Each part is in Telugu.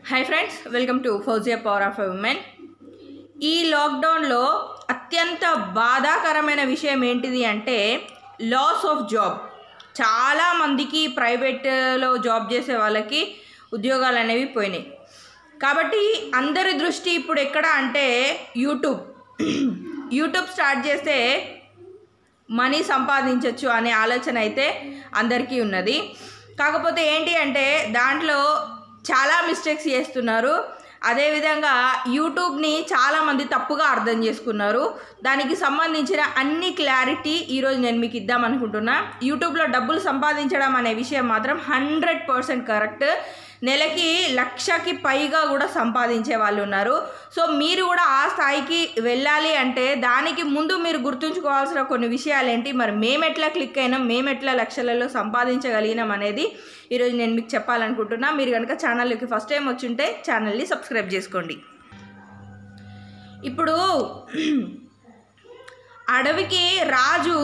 hi friends welcome to Fouzia power of women ఈ లాక్డౌన్లో అత్యంత బాధాకరమైన విషయం ఏంటిది అంటే లాస్ ఆఫ్ జాబ్ చాలామందికి ప్రైవేట్లో జాబ్ చేసే వాళ్ళకి ఉద్యోగాలు అనేవి పోయినాయి కాబట్టి అందరి దృష్టి ఇప్పుడు ఎక్కడ అంటే యూట్యూబ్ యూట్యూబ్ స్టార్ట్ చేస్తే మనీ సంపాదించవచ్చు అనే ఆలోచన అయితే అందరికీ ఉన్నది కాకపోతే ఏంటి అంటే దాంట్లో చాలా మిస్టేక్స్ చేస్తున్నారు అదేవిధంగా యూట్యూబ్ని చాలామంది తప్పుగా అర్థం చేసుకున్నారు దానికి సంబంధించిన అన్ని క్లారిటీ ఈరోజు నేను మీకు ఇద్దామనుకుంటున్నా యూట్యూబ్లో డబ్బులు సంపాదించడం అనే విషయం మాత్రం హండ్రెడ్ పర్సెంట్ కరెక్ట్ నెలకి లక్షకి పైగా కూడా సంపాదించే వాళ్ళు ఉన్నారు సో మీరు కూడా ఆ స్థాయికి వెళ్ళాలి అంటే దానికి ముందు మీరు గుర్తుంచుకోవాల్సిన కొన్ని విషయాలు ఏంటి మరి మేము ఎట్లా క్లిక్ అయినాం మేము ఎట్లా లక్షలలో సంపాదించగలిగినాం అనేది ఈరోజు నేను మీకు చెప్పాలనుకుంటున్నా మీరు కనుక ఛానల్కి ఫస్ట్ టైం వచ్చుంటే ఛానల్ని సబ్స్క్రైబ్ చేసుకోండి ఇప్పుడు అడవికి రాజు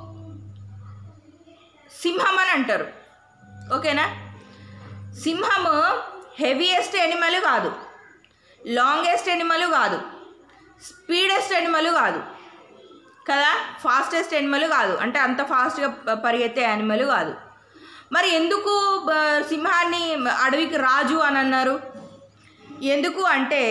సింహం అని అంటారు ఓకేనా సింహము హెవీయెస్ట్ ఎనిమల్ కాదు లాంగెస్ట్ ఎనిమల్ కాదు స్పీడెస్ట్ ఎనిమల్ కాదు కదా ఫాస్టెస్ట్ ఎనిమల్ కాదు అంటే అంత ఫాస్ట్గా ప- పరిగెత్తే యానిమల్ కాదు మరి ఎందుకు బ- సింహాన్ని అడవికి రాజు అని అన్నారు ఎందుకు అంటే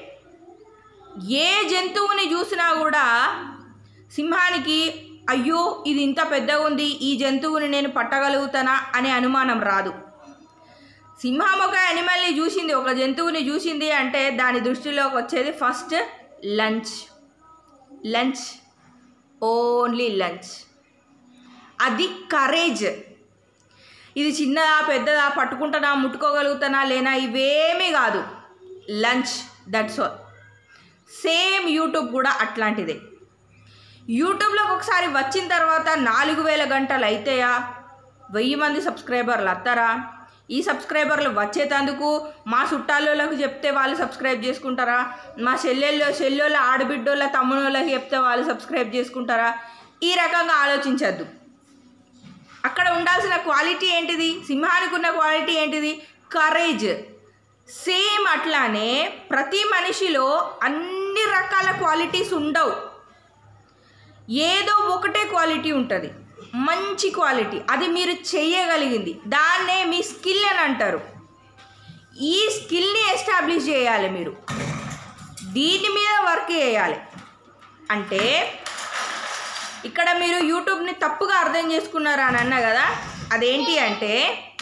ఏ జంతువుని చూసినా కూడా సింహానికి అయ్యో ఇది ఇంత పెద్దగా ఉంది ఈ జంతువుని నేను పట్టగలుగుతానా అనే అనుమానం రాదు సింహం ఒక యానిమల్ని చూసింది ఒక జంతువుని చూసింది అంటే దాని దృష్టిలోకి వచ్చేది first lunch lunch only lunch అది కరేజ్ ఇది చిన్నదా పెద్దదా పట్టుకుంటానా ముట్టుకోగలుగుతానా లేనా ఇవేమీ కాదు lunch that's all same YouTube కూడా అట్లాంటిదే యూట్యూబ్లోకి ఒకసారి వచ్చిన తర్వాత నాలుగు వేల గంటలు అయితాయా వెయ్యి మంది సబ్స్క్రైబర్లు వస్తారా ఈ సబ్స్క్రైబర్లు వచ్చేటందుకు మా చుట్టాలోళ్ళకి చెప్తే వాళ్ళు సబ్స్క్రైబ్ చేసుకుంటారా మా చెల్లెళ్ళు చెల్లెళ్ళ ఆడబిడ్డోళ్ళ తమ్ముళ్ళకి చెప్తే వాళ్ళు సబ్స్క్రైబ్ చేసుకుంటారా ఈ రకంగా ఆలోచించద్దు అక్కడ ఉండాల్సిన క్వాలిటీ ఏంటిది సింహానికి ఉన్న క్వాలిటీ ఏంటిది కరేజ్ సేమ్ అట్లానే ప్రతి మనిషిలో అన్ని రకాల క్వాలిటీస్ ఉండవు ఏదో ఒకటే క్వాలిటీ ఉంటుంది మంచి క్వాలిటీ అది మీరు చేయగలిగింది దాన్నే మీ స్కిల్ అని అంటారు ఈ స్కిల్ని ఎస్టాబ్లిష్ చేయాలి మీరు దీని మీద వర్క్ చేయాలి అంటే ఇక్కడ మీరు యూట్యూబ్ని తప్పుగా అర్థం చేసుకున్నారు అని అన్నా కదా అదేంటి అంటే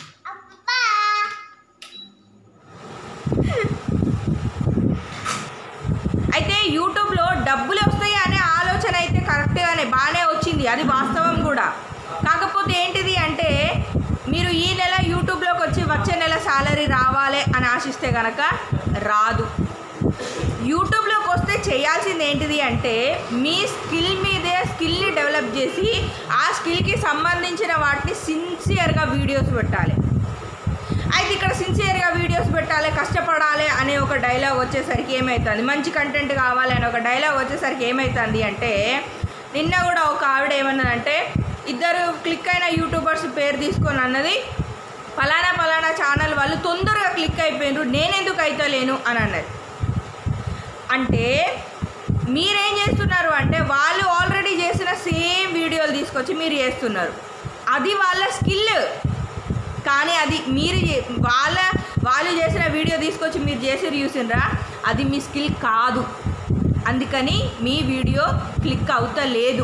అయితే యూట్యూబ్లో డబ్బులు వస్తాయి అనే ఆలోచన అయితే కరెక్ట్గానే బాగానే వచ్చింది అది వాస్తవం కూడా కాకపోతే ఏంటిది అంటే మీరు ఈ నెల యూట్యూబ్లోకి వచ్చి వచ్చే నెల సాలరీ రావాలి అని ఆశిస్తే కనుక రాదు యూట్యూబ్లోకి వస్తే చేయాల్సింది ఏంటిది అంటే మీ స్కిల్ మీదే స్కిల్ని డెవలప్ చేసి ఆ స్కిల్కి సంబంధించిన వాటిని సిన్సియర్గా వీడియోస్ పెట్టాలి అయితే ఇక్కడ సిన్సియర్గా వీడియోస్ పెట్టాలి కష్టపడాలి అనే ఒక డైలాగ్ వచ్చేసరికి ఏమవుతుంది మంచి కంటెంట్ కావాలి అనే ఒక డైలాగ్ వచ్చేసరికి ఏమవుతుంది అంటే నిన్న కూడా ఒక ఆవిడ ఏమన్నదంటే ఇద్దరు క్లిక్ అయిన యూట్యూబర్స్ పేరు తీసుకొని అన్నది ఫలానా ఫలానా ఛానల్ వాళ్ళు తొందరగా క్లిక్ అయిపోయినారు నేనెందుకు అవుతలేను అని అన్నది అంటే మీరేం చేస్తున్నారు అంటే వాళ్ళు ఆల్రెడీ చేసిన సేమ్ వీడియోలు తీసుకొచ్చి మీరు చేస్తున్నారు అది వాళ్ళ స్కిల్ కానీ అది మీరు చే- వాళ్ళ వాళ్ళు చేసిన వీడియో తీసుకొచ్చి మీరు చేసి చూసినరా అది మీ స్కిల్ కాదు అందుకని మీ వీడియో క్లిక్ అవుతలేదు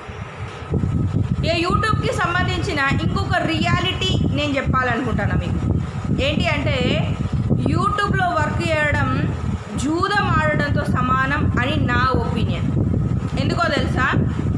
ఇక యూట్యూబ్కి సంబంధించిన ఇంకొక రియాలిటీ నేను చెప్పాలనుకుంటున్నా మీకు ఏంటి అంటే యూట్యూబ్లో వర్క్ చేయడం జూదం ఆడడంతో సమానం అని నా ఒపీనియన్ ఎందుకో తెలుసా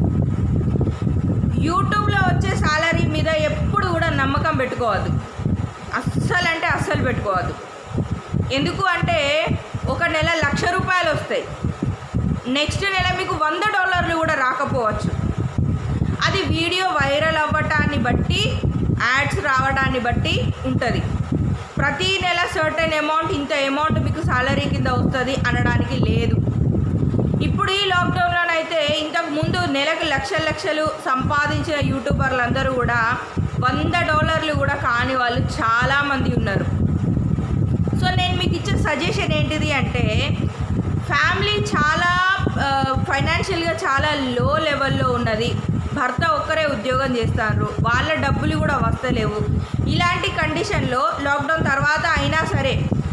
యూట్యూబ్లో వచ్చే సాలరీ మీద ఎప్పుడు కూడా నమ్మకం పెట్టుకోవద్దు అస్సలు అంటే అస్సలు పెట్టుకోవద్దు ఎందుకు అంటే ఒక నెల లక్ష రూపాయలు వస్తాయి నెక్స్ట్ నెల మీకు వంద డాలర్లు కూడా రాకపోవచ్చు అది వీడియో వైరల్ అవ్వటాన్ని బట్టి యాడ్స్ రావడాన్ని బట్టి ఉంటుంది ప్రతి నెల సర్టెన్ అమౌంట్ ఇంత అమౌంట్ మీకు సాలరీ కింద వస్తుంది అనడానికి లేదు ఇప్పుడు ఈ లాక్డౌన్లోనైతే ఇంతకు ముందు నెలకు లక్షల లక్షలు సంపాదించిన యూట్యూబర్లు అందరూ కూడా వంద డాలర్లు కూడా కాని వాళ్ళు చాలామంది ఉన్నారు సో నేను మీకు ఇచ్చే సజెషన్ ఏంటిది అంటే ఫ్యామిలీ చాలా ఫైనాన్షియల్గా చాలా లో లెవెల్లో ఉన్నది భర్త ఒక్కరే ఉద్యోగం చేస్తారు వాళ్ళ డబ్బులు కూడా వస్తలేవు ఇలాంటి కండిషన్లో లాక్డౌన్ తర్వాత అయినా సరే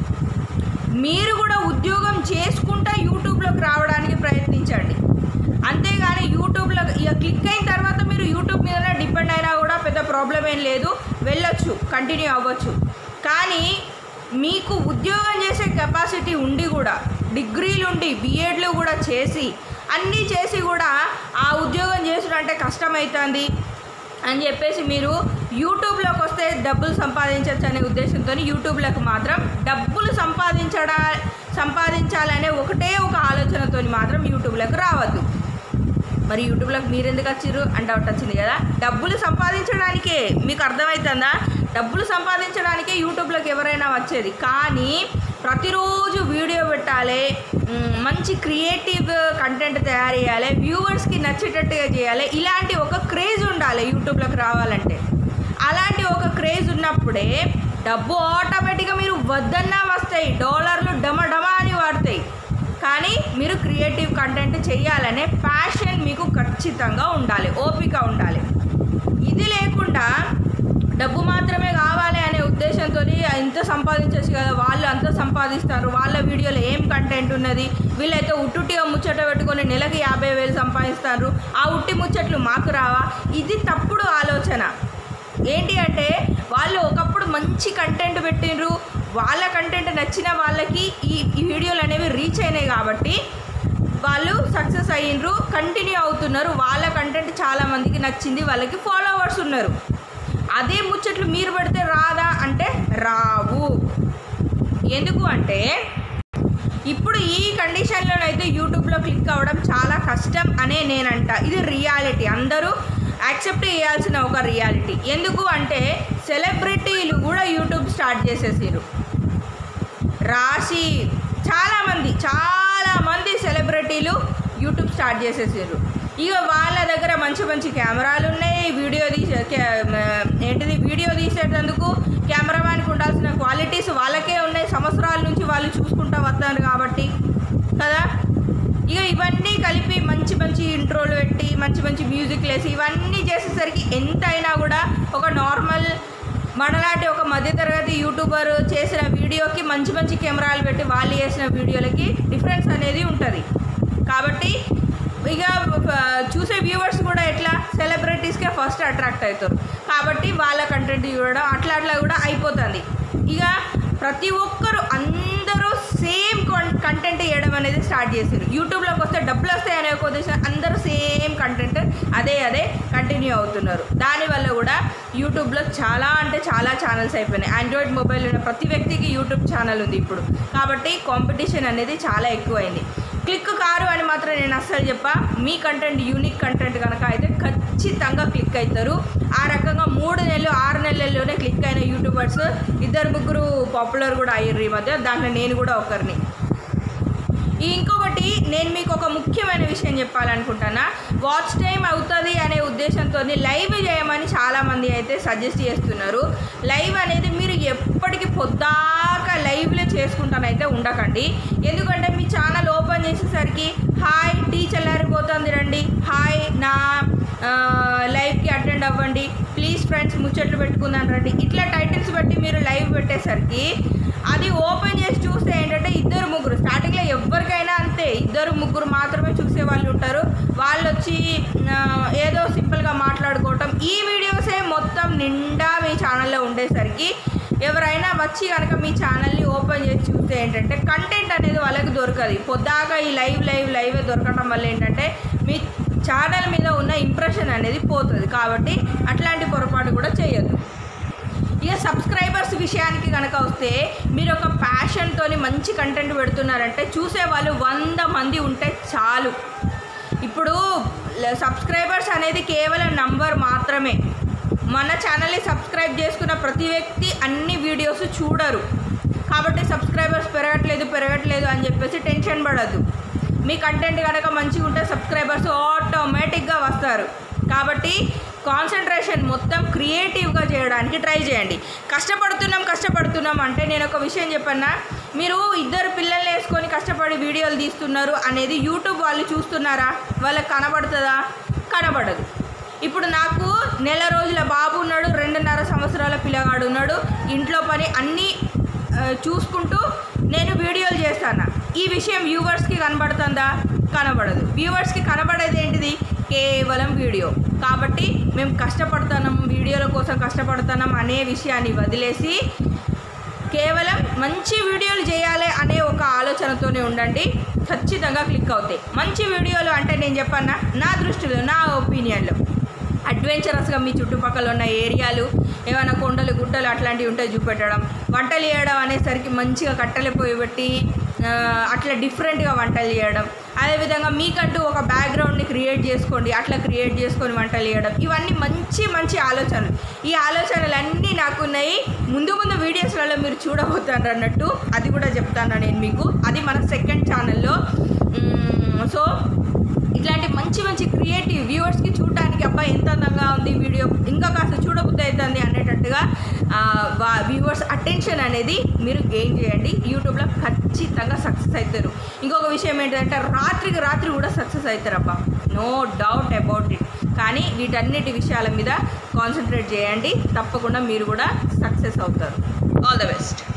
మీరు కూడా ఉద్యోగం చేసుకుంటా యూట్యూబ్లోకి రావడానికి ప్రయత్నించండి అంతేగాని యూట్యూబ్లో ఇక క్లిక్ అయిన తర్వాత మీరు యూట్యూబ్ మీద డిపెండ్ అయినా కూడా పెద్ద ప్రాబ్లం ఏం లేదు వెళ్ళొచ్చు కంటిన్యూ అవ్వచ్చు కానీ మీకు ఉద్యోగం చేసే కెపాసిటీ ఉండి కూడా డిగ్రీలు ఉండి బీఎడ్లు కూడా చేసి అన్నీ చేసి కూడా ఆ ఉద్యోగం చేసుడంటే కష్టమవుతుంది అని చెప్పేసి మీరు యూట్యూబ్లోకి వస్తే డబ్బులు సంపాదించవచ్చు అనే ఉద్దేశంతో యూట్యూబ్లోకి మాత్రం డబ్బులు సంపాదించడా సంపాదించాలనే ఒకటే ఒక ఆలోచనతో మాత్రం యూట్యూబ్లోకి రావద్దు మరి యూట్యూబ్లోకి మీరు ఎందుకు వచ్చిర్రు అని డౌట్ వచ్చింది కదా డబ్బులు సంపాదించడానికే మీకు అర్థమవుతుందా డబ్బులు సంపాదించడానికే యూట్యూబ్లోకి ఎవరైనా వచ్చేది కానీ ప్రతిరోజు వీడియో పెట్టాలి మ్, మంచి క్రియేటివ్ కంటెంట్ తయారు చేయాలి వ్యూవర్స్కి నచ్చేటట్టుగా చేయాలి ఇలాంటి ఒక క్రేజ్ ఉండాలి యూట్యూబ్లోకి రావాలంటే అలాంటి ఒక క్రేజ్ ఉన్నప్పుడే డబ్బు ఆటోమేటిక్గా మీరు వద్దన్నా వస్తాయి డాలర్లు డమ డమ అని వాడతాయి కానీ మీరు క్రియేటివ్ కంటెంట్ చేయాలనే ప్యాషన్ మీకు ఖచ్చితంగా ఉండాలి ఓపిక ఉండాలి ఇది లేకుండా డబ్బు మాత్రమే కావాలి అనే ఉద్దేశంతో ఇంత సంపాదించచ్చు కదా వాళ్ళు అంత సంపాదిస్తారు వాళ్ళ వీడియోలో ఏం కంటెంట్ ఉన్నది వీళ్ళైతే ఉట్టుటిగా ముచ్చట పెట్టుకొని నెలకి యాభై వేలు సంపాదిస్తారు ఆ ఉట్టి ముచ్చట్లు మాకు రావా ఇది తప్పుడు ఆలోచన ఏంటి అంటే వాళ్ళు ఒకప్పుడు మంచి కంటెంట్ పెట్టిండ్రు వాళ్ళ కంటెంట్ నచ్చిన వాళ్ళకి ఈ ఈ వీడియోలు అనేవి రీచ్ అయినాయి కాబట్టి వాళ్ళు సక్సెస్ అయ్యిండ్రు కంటిన్యూ అవుతున్నారు వాళ్ళ కంటెంట్ చాలా మందికి నచ్చింది వాళ్ళకి ఫాలోవర్స్ ఉన్నారు అదే ముచ్చట్లు మీరు పెడితే రాదా అంటే రావు ఎందుకు అంటే ఇప్పుడు ఈ కండిషన్లోనైతే యూట్యూబ్లో క్లిక్ అవ్వడం చాలా కష్టం అనే నేనంట ఇది రియాలిటీ అందరూ యాక్సెప్ట్ చేయాల్సిన ఒక రియాలిటీ ఎందుకు అంటే సెలబ్రిటీలు కూడా యూట్యూబ్ స్టార్ట్ చేసేసారు రాశి చాలామంది చాలామంది సెలబ్రిటీలు యూట్యూబ్ స్టార్ట్ చేసేసారు ఇక వాళ్ళ దగ్గర మంచి మంచి కెమెరాలు ఉన్నాయి వీడియో తీసే కే- ఏంటిది వీడియో తీసేటందుకు కెమెరామ్యాన్కి ఉండాల్సిన క్వాలిటీస్ వాళ్ళకే ఉన్నాయి సంవత్సరాల నుంచి వాళ్ళు చూసుకుంటూ వస్తారు కాబట్టి కదా ఇక ఇవన్నీ కలిపి మంచి మంచి ఇంట్రోలు పెట్టి మంచి మంచి మ్యూజిక్ వేసి ఇవన్నీ చేసేసరికి ఎంత అయినా కూడా ఒక నార్మల్ మనలాంటి ఒక మధ్యతరగతి యూట్యూబర్ చేసిన వీడియోకి మంచి మంచి కెమెరాలు పెట్టి వాళ్ళు చేసిన వీడియోలకి డిఫరెన్స్ అనేది ఉంటుంది కాబట్టి ఇక ఆ, చూసే వ్యూవర్స్ కూడా ఎట్లా సెలబ్రిటీస్కే ఫస్ట్ అట్రాక్ట్ అవుతారు కాబట్టి వాళ్ళ కంటెంట్ చూడడం అట్లా అట్లా కూడా అయిపోతుంది ఇక ప్రతి ఒక్కరు అందరూ సేమ్ కంటెంట్ చేయడం అనేది స్టార్ట్ చేశారు యూట్యూబ్లోకి వస్తే డబ్బులు వస్తాయి అనే ఒక ఉద్దేశం అందరూ సేమ్ కంటెంట్ అదే అదే కంటిన్యూ అవుతున్నారు దానివల్ల కూడా యూట్యూబ్లో చాలా అంటే చాలా ఛానల్స్ అయిపోయినాయి ఆండ్రాయిడ్ మొబైల్ ఉన్న ప్రతి వ్యక్తికి యూట్యూబ్ ఛానల్ ఉంది ఇప్పుడు కాబట్టి కాంపిటీషన్ అనేది చాలా ఎక్కువైంది క్లిక్ కారు అని మాత్రం నేను అస్సలు చెప్పా మీ కంటెంట్ యూనిక్ కంటెంట్ కనుక అయితే ఖచ్చితంగా క్లిక్ అవుతారు ఆ రకంగా మూడు నెలలు ఆరు నెలల్లోనే క్లిక్ అయిన యూట్యూబర్స్ ఇద్దరు ముగ్గురు పాపులర్ కూడా అయ్యారు ఈ మధ్య దాంట్లో నేను కూడా ఒకరిని ఈ ఇంకొకటి నేను మీకు ఒక ముఖ్యమైన విషయం చెప్పాలనుకుంటున్నా వాచ్ టైం అవుతుంది అనే ఉద్దేశంతో లైవ్ చేయమని చాలామంది అయితే సజెస్ట్ చేస్తున్నారు లైవ్ అనేది మీరు ఎప్పటికీ పొద్దాక లైవ్లో చేసుకుంటానైతే ఉండకండి ఎందుకంటే మీ ఛానల్ ఓపెన్ చేసేసరికి హాయ్ టీ చల్లారిపోతుంది రండి హాయ్ నా ఆ, లైవ్కి అటెండ్ అవ్వండి ప్లీజ్ ఫ్రెండ్స్ ముచ్చట్లు పెట్టుకుందాం రండి ఇట్లా టైటిల్స్ బట్టి మీరు లైవ్ పెట్టేసరికి అది ఓపెన్ చేసి చూస్తే ఏంటంటే ఇద్దరు ముగ్గురు స్టార్టింగ్లో ఎవరికైనా అంతే ఇద్దరు ముగ్గురు మాత్రమే చూసే వాళ్ళు ఉంటారు వాళ్ళు వచ్చి ఆ, ఏదో సింపుల్గా మాట్లాడుకోవటం ఈ వీడియోసే మొత్తం నిండా మీ ఛానల్లో ఉండేసరికి ఎవరైనా వచ్చి కనుక మీ ఛానల్ని ఓపెన్ చేసి చూస్తే ఏంటంటే కంటెంట్ అనేది వాళ్ళకి దొరకదు పొద్దాక ఈ లైవ్ లైవ్ లైవ్ దొరకడం వల్ల ఏంటంటే మీ ఛానల్ మీద ఉన్న ఇంప్రెషన్ అనేది పోతుంది కాబట్టి అట్లాంటి పొరపాటు కూడా చేయొద్దు ఇక సబ్స్క్రైబర్స్ విషయానికి కనుక వస్తే మీరు ఒక ప్యాషన్తో మంచి కంటెంట్ పెడుతున్నారంటే చూసే వాళ్ళు వంద మంది ఉంటే చాలు ఇప్పుడు సబ్స్క్రైబర్స్ అనేది కేవలం నంబర్ మాత్రమే మన ఛానల్ని సబ్స్క్రైబ్ చేసుకున్న ప్రతి వ్యక్తి అన్ని వీడియోస్ చూడరు కాబట్టి సబ్స్క్రైబర్స్ పెరగట్లేదు పెరగట్లేదు అని చెప్పేసి టెన్షన్ పడద్దు మీ కంటెంట్ కనుక మంచిగా ఉంటే సబ్స్క్రైబర్స్ ఆటోమేటిక్గా వస్తారు కాబట్టి కాన్సన్ట్రేషన్ మొత్తం క్రియేటివ్గా చేయడానికి ట్రై చేయండి కష్టపడుతున్నాం కష్టపడుతున్నాం అంటే నేను ఒక విషయం చెప్పన్నా మీరు ఇద్దరు పిల్లల్ని వేసుకొని కష్టపడి వీడియోలు తీస్తున్నారు అనేది యూట్యూబ్ వాళ్ళు చూస్తున్నారా వాళ్ళకి కనబడుతుందా కనబడదు ఇప్పుడు నాకు నెల రోజుల బాబు ఉన్నాడు రెండున్నర సంవత్సరాల పిల్లగాడు ఉన్నాడు ఇంట్లో పని అన్నీ ఆ, చూసుకుంటూ నేను వీడియోలు చేస్తాను ఈ విషయం వ్యూవర్స్కి కనబడుతుందా కనబడదు వ్యూవర్స్కి కనబడేది ఏంటిది కేవలం వీడియో కాబట్టి మేము కష్టపడుతున్నాం వీడియోల కోసం కష్టపడుతున్నాం అనే విషయాన్ని వదిలేసి కేవలం మంచి వీడియోలు చేయాలి అనే ఒక ఆలోచనతోనే ఉండండి ఖచ్చితంగా క్లిక్ అవుతాయి మంచి వీడియోలు అంటే నేను చెప్పన్నా నా దృష్టిలో నా ఒపీనియన్లో అడ్వెంచరస్గా మీ చుట్టుపక్కల ఉన్న ఏరియాలు ఏమైనా కొండలు గుట్టలు అట్లాంటివి ఉంటే చూపెట్టడం వంటలు చేయడం అనేసరికి మంచిగా కట్టెలు పొయ్యి పెట్టి ఆ, అట్లా డిఫరెంట్గా వంటలు చేయడం అదేవిధంగా మీకంటూ ఒక బ్యాక్గ్రౌండ్ని క్రియేట్ చేసుకోండి అట్లా క్రియేట్ చేసుకొని వంటలు చేయడం ఇవన్నీ మంచి మంచి ఆలోచనలు ఈ ఆలోచనలన్నీ నాకున్నాయి ముందు ముందు వీడియోస్లలో మీరు చూడబోతారు అన్నట్టు అది కూడా చెప్తాను నేను మీకు అది మన సెకండ్ ఛానల్లో సో ఇట్లాంటి మంచి మంచి క్రియేటివ్ వ్యూవర్స్కి చూడటానికి అబ్బాయి ఎంత అందంగా ఉంది వీడియో ఇంకా కాస్త చూడబుద్ధి అవుతుంది అనేటట్టుగా వ్యూవర్స్ అటెన్షన్ అనేది మీరు గెయిన్ చేయండి యూట్యూబ్లో ఖచ్చితంగా సక్సెస్ అవుతారు ఇంకొక విషయం ఏంటంటే రాత్రికి రాత్రి కూడా సక్సెస్ అవుతారు అబ్బా నో డౌట్ అబౌట్ ఇట్ కానీ వీటన్నిటి విషయాల మీద కాన్సన్ట్రేట్ చేయండి తప్పకుండా మీరు కూడా సక్సెస్ అవుతారు ఆల్ ద బెస్ట్